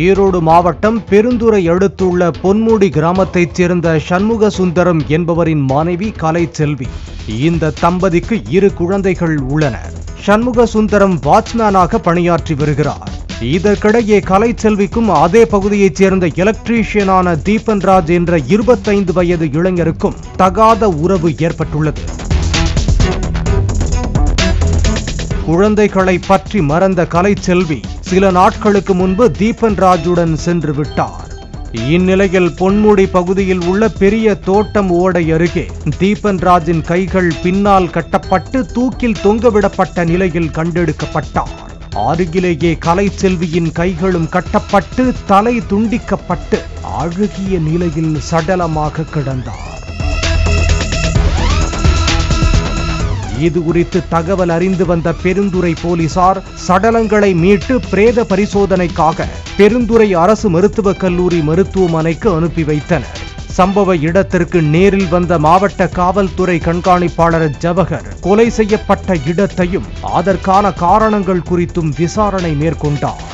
ஈரோடு மாவட்டம் பெருந்துறை அடுத்துள்ள பொன்முடி கிராமத்தைச் சேர்ந்த சண்முக சுந்தரம் என்பவரின் மனைவி கலைச்செல்வி இந்த தம்பதிக்கு இரு குழந்தைகள் உள்ளனர் சண்முக சுந்தரம் வாட்ச்மேனாக பணியாற்றி வருகிறார் இதற்கிடையே கலைச்செல்விக்கும் அதே பகுதியைச் சேர்ந்த எலக்ட்ரீஷியனான தீபன்ராஜ் என்ற இருபத்தைந்து வயது இளைஞருக்கும் தகாத உறவு ஏற்பட்டுள்ளது குழந்தைகளை பற்றி மறந்த கலைச்செல்வி சில நாட்களுக்கு முன்பு தீபன் ராஜுடன் சென்று விட்டார் இந்நிலையில் பொன்முடி பகுதியில் உள்ள பெரிய தோட்டம் ஓடை அருகே தீபன் ராஜின் கைகள் பின்னால் கட்டப்பட்டு தூக்கில் தொங்கவிடப்பட்ட நிலையில் கண்டெடுக்கப்பட்டார் அருகிலேயே கலைச்செல்வியின் கைகளும் கட்டப்பட்டு தலை துண்டிக்கப்பட்டு அழுகிய நிலையில் சடலமாக கிடந்தார் இது குறித்து தகவல் அறிந்து வந்த பெருந்துறை போலீசார் சடலங்களை மீட்டு பிரேத பரிசோதனைக்காக பெருந்துறை அரசு மருத்துவக் கல்லூரி மருத்துவமனைக்கு அனுப்பி வைத்தனர் சம்பவ இடத்திற்கு நேரில் வந்த மாவட்ட காவல்துறை கண்காணிப்பாளர் ஜவஹர் கொலை செய்யப்பட்ட இடத்தையும் அதற்கான காரணங்கள் குறித்தும் விசாரணை மேற்கொண்டார்